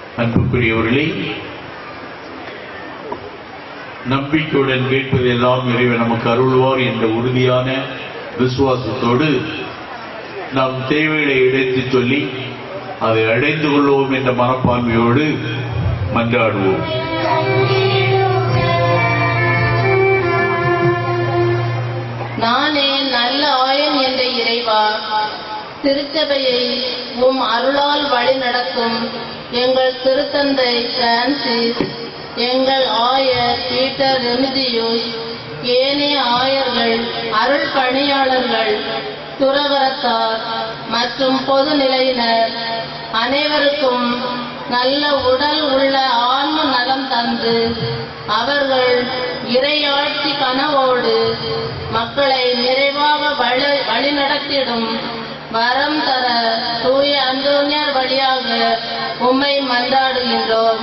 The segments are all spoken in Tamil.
அன்புக்குரியவர்களே நம்பிக்கையுடன் கேட்பதெல்லாம் இறைவன் நமக்கு அருள்வார் என்ற உறுதியான விசுவாசத்தோடு நாம் தேவைகளை எடுத்துச் சொல்லி அதை அடைந்து கொள்வோம் என்ற மனப்பான்மையோடு மன்றாடுவோம் நானே நல்ல ஆயன் என்ற இறைவா திருச்சபையை உம் அருளால் வழி நடக்கும் எங்கள் திருத்தந்தை பிரான்சிஸ் எங்கள் ஆயர் பீட்டர் ரெமிதியூஸ் ஏனைய ஆயர்கள் அருள் பணியாளர்கள் துறவரத்தார் மற்றும் பொது நிலையினர் அனைவருக்கும் நல்ல உடல் உள்ள ஆன்ம நலம் தந்து அவர்கள் இறையாட்சி கனவோடு மக்களை நிறைவாக வழி வழிநடத்திடும் வரம் தர தூய அந்தோனியார் வழியாக உம்மை மன்றாடுகின்றோம்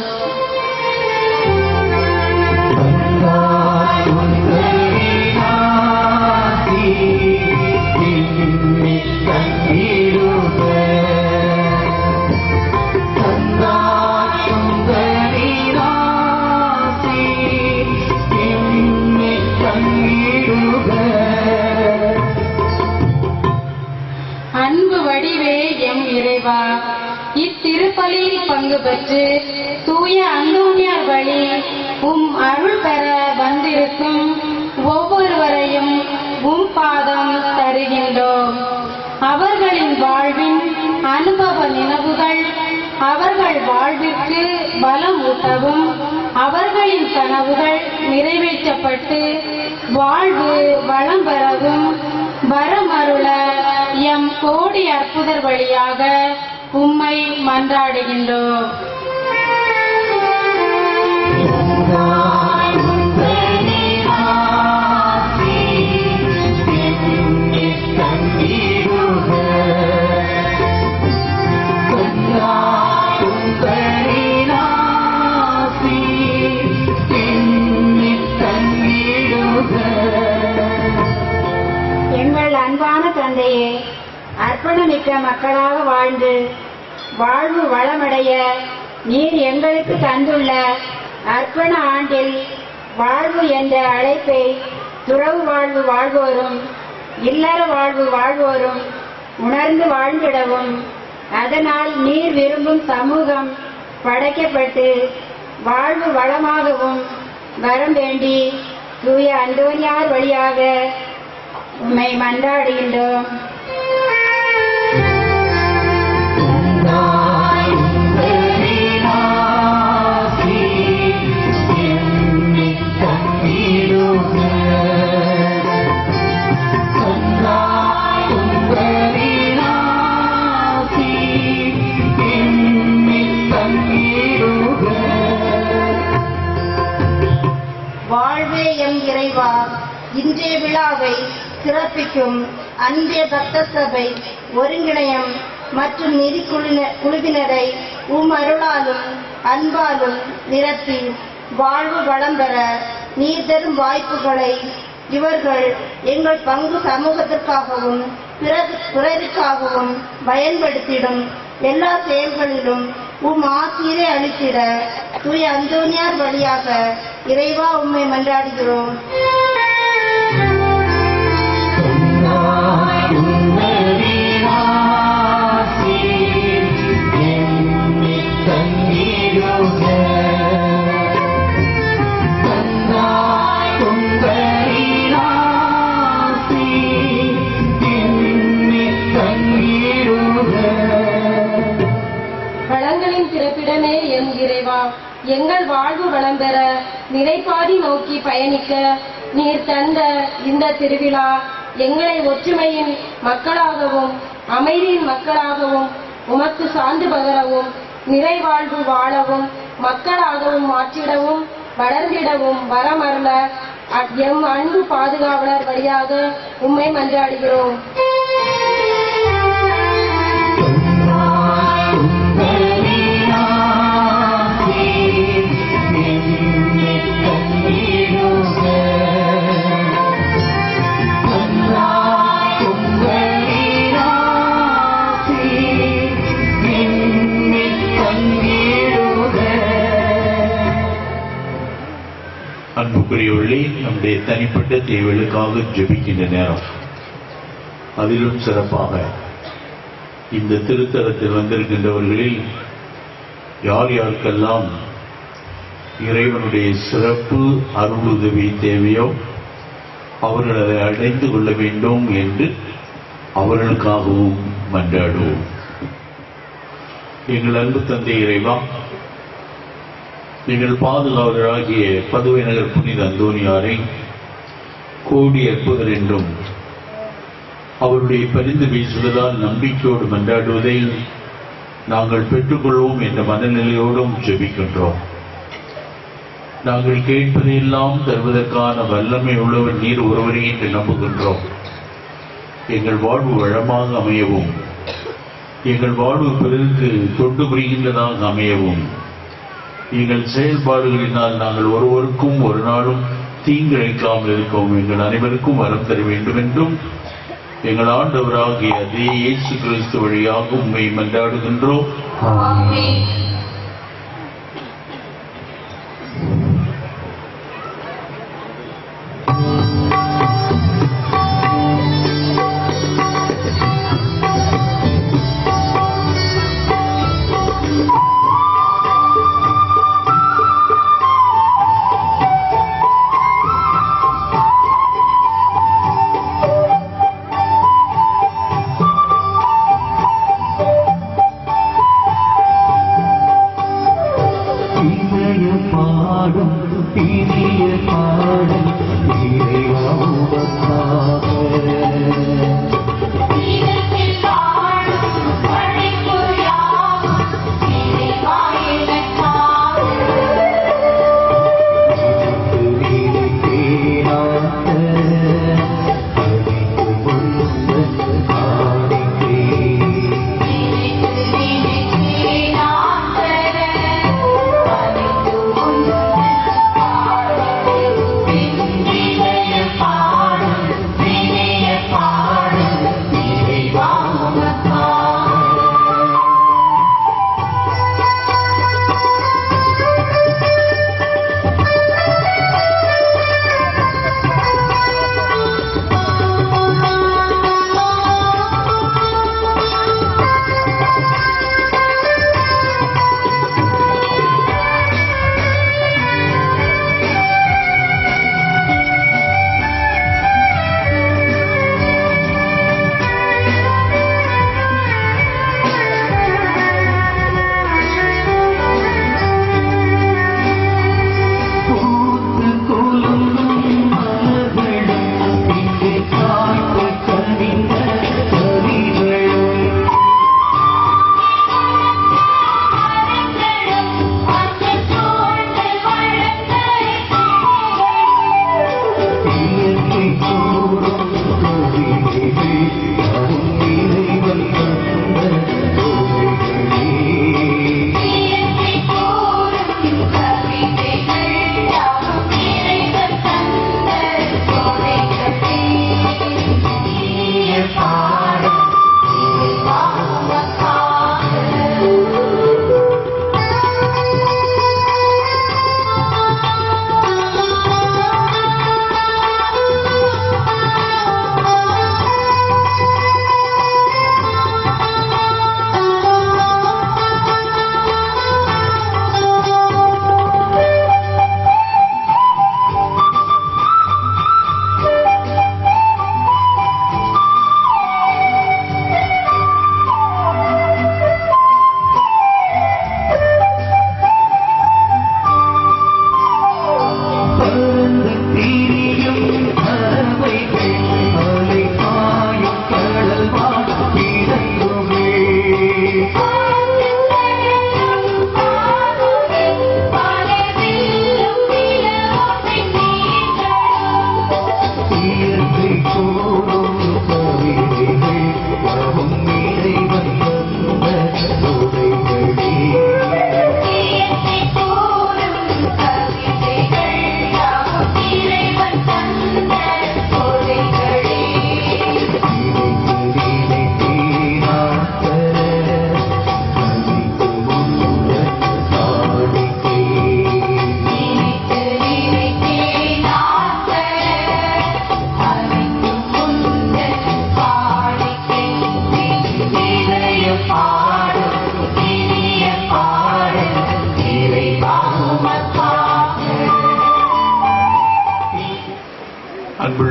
அன்பு வடிவே எம் இறைவா இத்திருப்பலியில் பங்கு பெற்று தூய அந்தோனியார் வழி உம் அருள் பெற வந்திருக்கும் ஒவ்வொருவரையும் உம் பாதம் தருகின்றோம் அவர்களின் வாழ்வின் அனுபவ நினைவுகள் அவர்கள் வாழ்விற்கு பலம் ஊட்டவும் அவர்களின் கனவுகள் நிறைவேற்றப்பட்டு வாழ்வு வளம் பெறவும் வரமருள எம் கோடி அற்புதர் வழியாக உம்மை மன்றாடுகின்றோம் எங்கள் அன்பான தந்தையே அர்ப்பணமிக்க மக்களாக வாழ்ந்து வாழ்வு வளமடைய நீர் எங்களுக்கு தந்துள்ள அர்ப்பண ஆண்டில் வாழ்வு என்ற அழைப்பை துறவு வாழ்வு வாழ்வோரும் இல்லற வாழ்வு வாழ்வோரும் உணர்ந்து வாழ்ந்திடவும் அதனால் நீர் விரும்பும் சமூகம் படைக்கப்பட்டு வாழ்வு வளமாகவும் வரம் வேண்டி தூய அந்தோனியார் வழியாக உம்மை மன்றாடுகின்றோம் வாழ்வே எம் இறைவா இன்றைய விழாவை சிறப்பிக்கும் அன்றைய பக்த சபை ஒருங்கிணையம் மற்றும் நிதி குழுவின- குழுவினரை உம் அருளாலும் அன்பாலும் நிரப்பி வாழ்வு வளம் பெற நீர் தரும் வாய்ப்புகளை இவர்கள் எங்கள் பங்கு சமூகத்திற்காகவும் பிறகு பிறருக்காகவும் பயன்படுத்திடும் எல்லா செயல்களிலும் உம் ஆசிரியரை அளித்திட தூய அந்தோனியார் வழியாக இறைவா உம்மை மன்றாடுகிறோம் வளங்களின் பிறப்பிடமே எம் இறைவா எங்கள் வாழ்வு வளம் பெற நிலைப்பாதி நோக்கி பயணிக்க நீர் தந்த இந்த திருவிழா எங்களை ஒற்றுமையின் மக்களாகவும் அமைதியின் மக்களாகவும் உமக்கு சான்று பகரவும் நிறைவாழ்வு வாழவும் மக்களாகவும் மாற்றிடவும் வளர்ந்திடவும் வரமருள அ- எம் அன்பு பாதுகாவலர் வழியாக உம்மை மன்றாடுகிறோம் Thank you. அன்புக்குரியவர்களே நம்முடைய தனிப்பட்ட தேவைகளுக்காக ஜெபிக்கின்ற நேரம் அதிலும் சிறப்பாக இந்த திருத்தலத்தில் வந்திருக்கின்றவர்களில் யார் யாருக்கெல்லாம் இறைவனுடைய சிறப்பு அருளுதவி தேவையோ அவர்கள் அதை அடைந்து கொள்ள வேண்டும் என்று அவர்களுக்காகவும் மன்றாடுவோம் எங்கள் அன்பு தந்தை இறைவா எங்கள் பாதுகாவலராகிய பதுவை நகர் புனித அந்தோனியாரை கோடி அற்புதர் என்றும் அவருடைய பரிந்து வீசுவதால் நம்பிக்கையோடு மன்றாடுவதை நாங்கள் பெற்றுக்கொள்வோம் என்ற மனநிலையோடும் ஜெபிக்கின்றோம் நாங்கள் கேட்பதையெல்லாம் தருவதற்கான வல்லமை உள்ளவர் நீர் ஒருவரே என்று நம்புகின்றோம் எங்கள் வாழ்வு வளமாக அமையவும் எங்கள் வாழ்வு பிறருக்கு தொண்டு புரிகின்றதாக அமையவும் எங்கள் செயல்பாடுகளினால் நாங்கள் ஒருவருக்கும் ஒரு நாளும் தீங்கிழைக்காமல் இருக்கவும் எங்கள் அனைவருக்கும் வரம் தர வேண்டும் என்றும் எங்கள் ஆண்டவராகிய அதே இயேசு கிறிஸ்து வழியாக உண்மை மன்றாடுகின்றோம் இனிய பாடும் இனிய பாடும் இறைவா உமக்காக Thank you.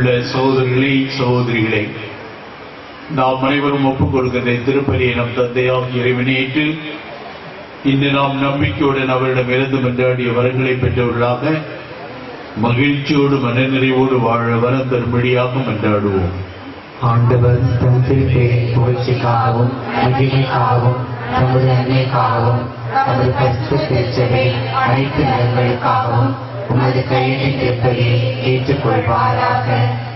அன்புள்ள சகோதரிகளே சகோதரிகளே நாம் அனைவரும் ஒப்புக் கொடுக்கின்ற திருப்பலியை நம் தந்தையாம் இறைவனேற்று இன்று நாம் நம்பிக்கையுடன் அவரிடம் இருந்து மன்றாடிய வரங்களை பெற்றவர்களாக மகிழ்ச்சியோடு மனநிறைவோடு வாழ வரம் தரும்படியாக மன்றாடுவோம் ஆண்டவர் தம் திருப்பேரின் புகழ்ச்சிக்காகவும் மகிமைக்காகவும் தமது நன்மைக்காகவும் தமது பரிசு திருச்சபை அனைத்து நலன்களுக்காகவும் உமது கையெழுத்தின் திருப்பலியை ஏற்றுக்கொள்வாராக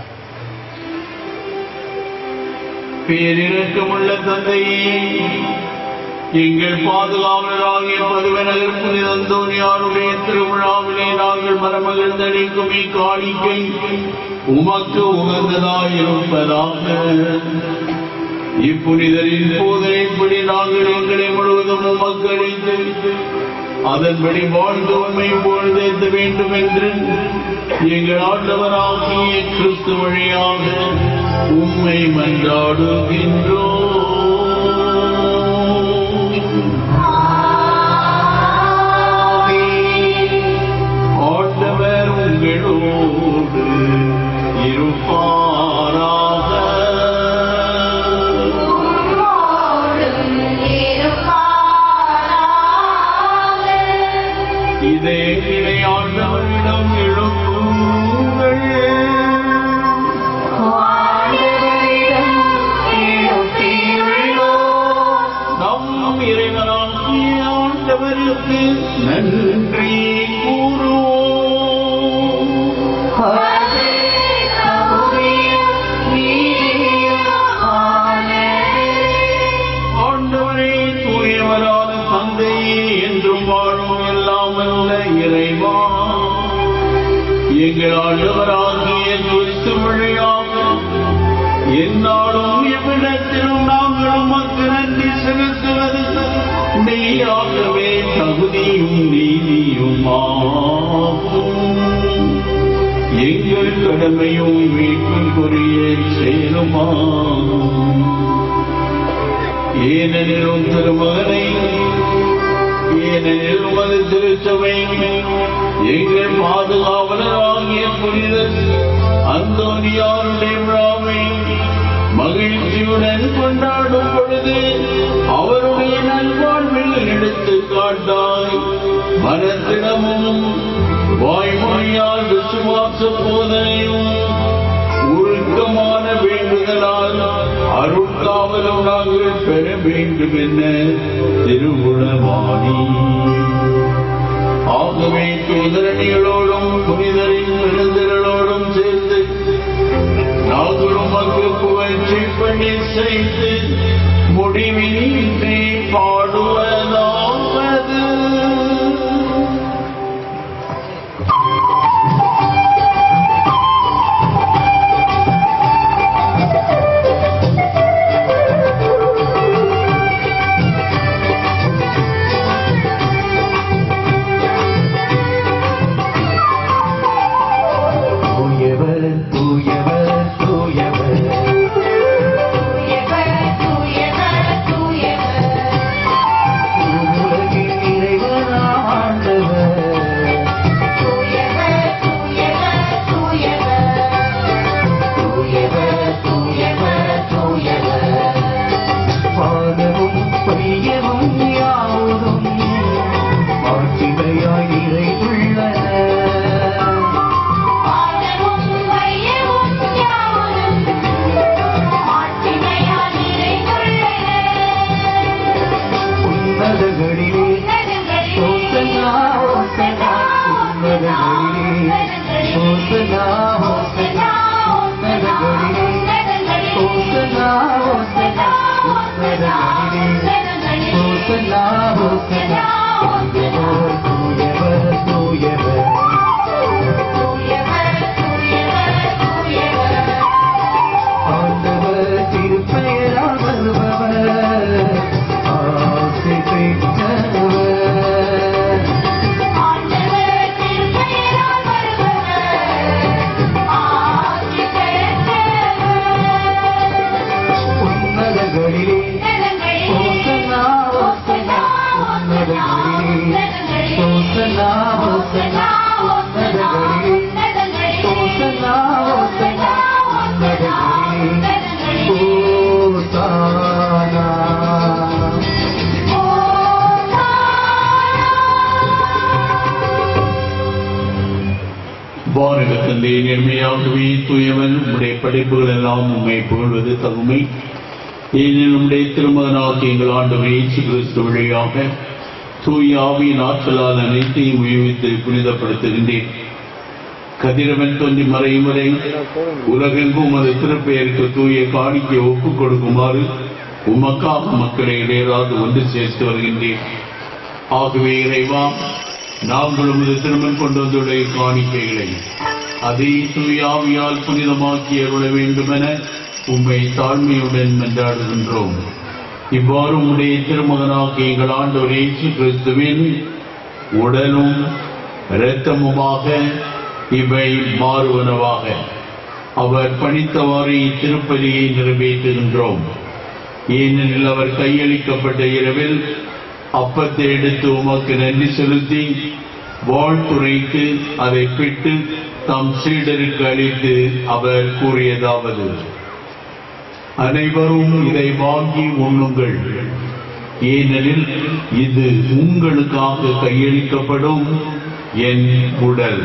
பேரிரக்கமுள்ள தந்தையே எங்கள் பாதுகாவலராகிய பதுவநகர் புனித அந்தோனியாருடைய திருவிழாவிலே நாங்கள் மரமகள் தணிக்கும் இக்காணிக்கை உமக்கு உகந்ததாயிருப்பதாக இப்புனிதரின் போதனைப்படி நாங்கள் எங்களை முழுவதும் உமக்கு அளித்து அதன்படி வாழ்ந்து உண்மை பொழுதேற்ற வேண்டும் என்று எங்கள் ஆண்டவராகிய கிறிஸ்து வழியாக உம்மை மன்றாடுகின்றோம் ஆண்டவர் உங்களோடு இருப்பாராக இதே இணையாண்டவரிடம் எழுப்புங்கள் நம் இறைவனாகிய ஆண்டவருக்கு நன்றி கூறுவோம் ஆண்டவரே தூயவரான தந்தையே என்றும் வாழும் எல்லாம் அல்ல இறைவா எங்கள் ஆண்டவராகிய கிறிஸ்து வழியாக என்னாலும் எவ்விடத்திலும் நாங்கள் உமக்கு நன்றி செலுத்துவது நீயாகவே தகுதியும் நீதியும் ஆகும் எங்கள் கடமையும் மீட்புக்குரிய செயலுமாகும் ஏனெனில் உன் திருமகனை ஏனெனில் உமது திருச்சபை எங்கள் பாதுகாவலராகிய புனித அந்தோனியாருடைய விழாவை மகிழ்ச்சியுடன் கொண்டாடும் பொழுது அவருடைய நல்வாழ்வில் எடுத்து காட்டாய் மனத்திடமும் வாய்மொழியால் விசுவாச போதனையும் உருக்கமான வேண்டுதலால் அருட்காவலும் நாங்கள் பெற வேண்டும் என திருவுளவாணி ஆகவே தூதரணிகளோடும் புனிதரின் விருந்தினரோடும் சேர்ந்து நாங்கள் உமக்கு புகழ்ச்சி பண்ணி செய்து முடிவின்றி பாடுவதாவது ஆ வானக தந்தை நேர்மையாகவே தூயவன் உம்முடைய படைப்புகள் எல்லாம் உண்மை புகழ்வது தகுமை ஏனெனில் உம்முடைய திருமகனாக எங்கள் ஆண்டவர் இயேசு கிறிஸ்து வழியாக தூய ஆவியின் ஆற்றலால் அனைத்தையும் உயர்வித்து புனிதப்படுத்துகின்றேன் கதிரவன் தோன்றி மறையும் வரை உலகெங்கும் அது திருப்பெயருக்கு தூய காணிக்கை ஒப்புக் கொடுக்குமாறு உமக்காக மக்களை இடையராது ஒன்று சேர்த்து வருகின்றேன் ஆகவே இறைவா நாங்கள் உமது திருமண் கொண்டு வந்துள்ள காணிக்கைகளை அதை தூயாவியால் புனிதமாக்கி அருள வேண்டுமென உம்மை தாழ்மையுடன் மன்றாடுகின்றோம் இவ்வாறு உம்முடைய திருமகனாகிய எங்கள் ஆண்டவர் இயேசு கிறிஸ்துவின் உடலும் இரத்தமுமாக இவை மாறுவனவாக அவர் பணித்தவாறு இத்திருப்பலியை நிறைவேற்றுகின்றோம் ஏனெனில் அவர் கையளிக்கப்பட்ட இரவில் அப்பத்தை எடுத்து உமக்கு நன்றி செலுத்தி வாழ்த்துரைத்து அதை பிட்டு தம் சீடருக்கு அளித்து அவர் கூறியதாவது அனைவரும் இதை வாங்கி உண்ணுங்கள் ஏனெனில் இது உங்களுக்காக கையளிக்கப்படும் என் உடல்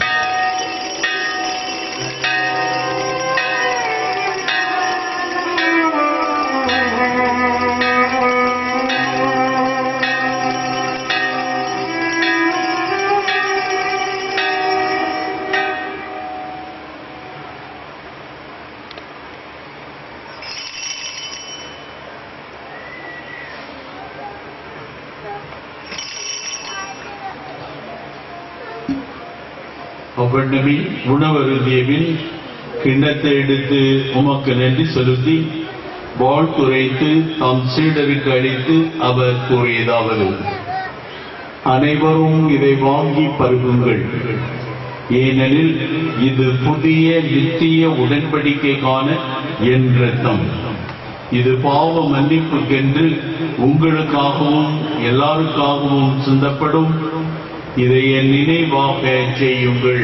அவ்வண்ணமே உணவருந்தியபின் கிண்ணத்தை எடுத்து உமக்கு நன்றி செலுத்தி வாழ்த்துரைத்து தம் சீடருக்கு அளித்து அவர் கூறியதாவது அனைவரும் இதை வாங்கி பருகுங்கள் ஏனெனில் இது புதிய நித்திய உடன்படிக்கைக்கான என் ரத்தம் இது பாவ மன்னிப்புக்கென்று உங்களுக்காகவும் எல்லாருக்காகவும் சிந்தப்படும் இதை என் நினைவாக செய்யுங்கள்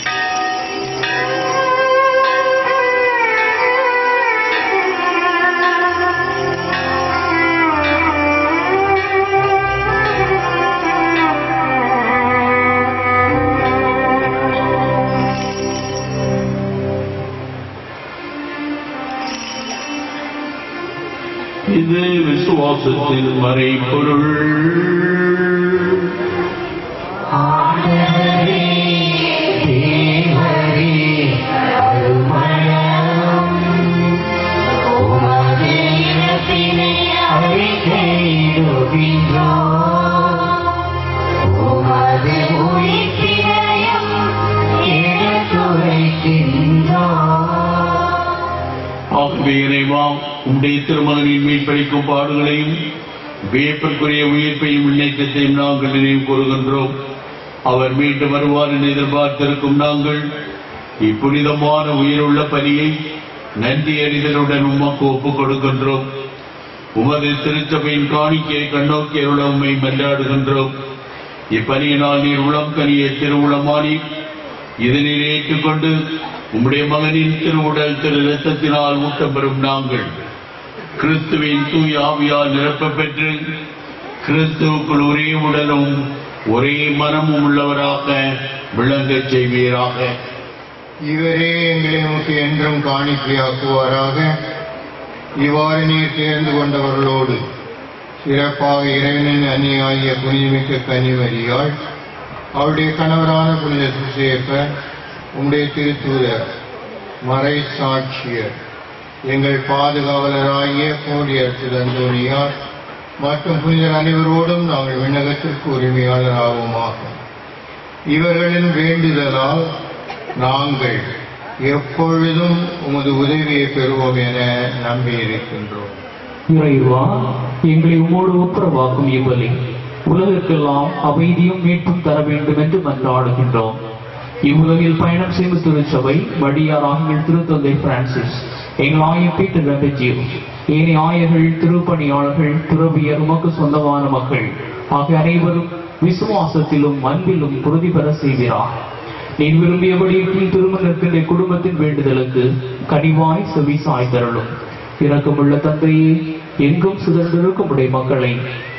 இது விசுவாசத்தின் மறைபொருள் ஆண்டவரே தேவரே அருமளம் உமது இனத்தினை அறிக்கையிடுகின்றோம் உமது உயிர்ப்பினையும் எடுத்துரைக்கின்றோம் ஆகவே இறைவா உம்முடைய திருமகனின் மீட்பளிக்கும் பாடுகளையும் வியப்பிற்குரிய உயிர்ப்பையும் முன்னேற்றத்தையும் நாங்கள் நினைவு கூறுகின்றோம் அவர் மீண்டும் வருவார் என எதிர்பார்த்திருக்கும் நாங்கள் இப்புனிதமான உயிருள்ள பலியை நன்றி அறிதலுடன் உமக்கு ஒப்புக் கொடுக்கின்றோம் உமது திருச்சபையின் காணிக்கையை கண்ணோக்கி அருள உம்மை மன்றாடுகின்றோம் இப்பலியினால் நீர் உளம் கனிய திருவுளமானி இதனை ஏற்றுக்கொண்டு உம்முடைய மகனின் திருவுடல் திரு இரத்தத்தினால் ஊட்டம் பெறும் நாங்கள் கிறிஸ்துவின் தூய ஆவியால் நிரப்பப் பெற்று கிறிஸ்துவுக்குள் ஒரே உடலும் ஒரே மனமும் உள்ளவராக விளங்கச் செய்வீராக இவரே எங்களை நமக்கு என்றும் காணிக்கையாக்குவாராக இவ்வாறு நீர் தேர்ந்து கொண்டவர்களோடு சிறப்பாக இறைவனின் அந்நியாகிய புனிதமிக்க கன்னிமரியாள் அவருடைய கணவரான புனித சுசேப்பர் உம்முடைய திருத்தூதர் மறை சாட்சியர் எங்கள் பாதுகாவலராகிய கோடியர் திரு அந்தோனியார் மற்றும் புனிதர் அனைவரோடும் நாங்கள் விண்ணகத்திற்கு உரிமையாளராகுமாக இவர்களின் வேண்டுதலால் நாங்கள் எப்பொழுதும் உமது உதவியை பெறுவோம் என நம்பியிருக்கின்றோம் இறைவா எங்களை உம்மோடு ஒப்புரவாக்கும் இவ்வலி உலகிற்கெல்லாம் அமைதியும் மீட்பும் தர வேண்டும் என்று மன்றாடுகின்றோம் இவ்வுலகில் பயணம் செய்யும் திருச்சபை வடியாராங்கள் திருத்தந்தை பிரான்சிஸ் எங்கள் ஆயர் பீட்டர் ரபெஜியோ ஏனைய ஆயர்கள் திருப்பணியாளர்கள் துறவியர் உமக்கு சொந்தமான மக்கள் ஆகிய அனைவரும் விசுவாசத்திலும் அன்பிலும் உறுதி பெற செய்கிறார் நீ விரும்பியபடி திருமணத்தின் குடும்பத்தின் வேண்டுதலுக்கு கனிவாய் செவி சாய்தருளும் இரக்கமுள்ள தந்தையே எங்கும் சிதறிருக்கும் உடைய மக்களை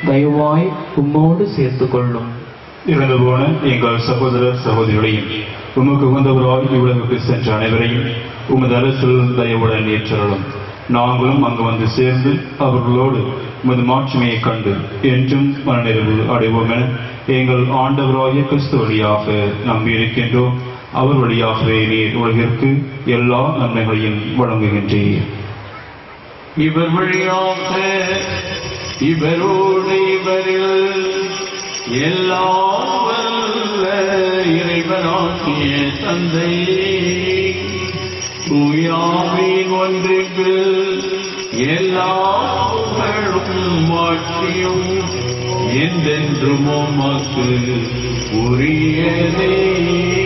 தயவாய் உம்மோடு சேர்த்துக் கொள்ளும் இறந்து போன எங்கள் சகோதர சகோதரிகளையும் உமக்கு உகந்தவராய் இவ்வுலகுக்கு சென்ற அனைவரையும் உமது அரசில் தயவுடன் ஏற்றலும் நாங்களும் அங்கு வந்து சேர்ந்து அவர்களோடு உமது மாட்சிமையை கண்டு என்றும் மனநிறைவு அடைவோம் என எங்கள் ஆண்டவராய கிறிஸ்து வழியாக நம்பியிருக்கின்றோம் அவர் வழியாகவே நீர் உலகிற்கு எல்லா நன்மைகளையும் வழங்குகின்றீர் இவர் வழியாக இவரோடு இவரில் எல்லா வல்ல இறைவனாகிய தந்தை தூயாவின் ஒன்றிற்கு எல்லா புகழும் மாற்றியும் என்றென்றும் உமக்கு உரியதே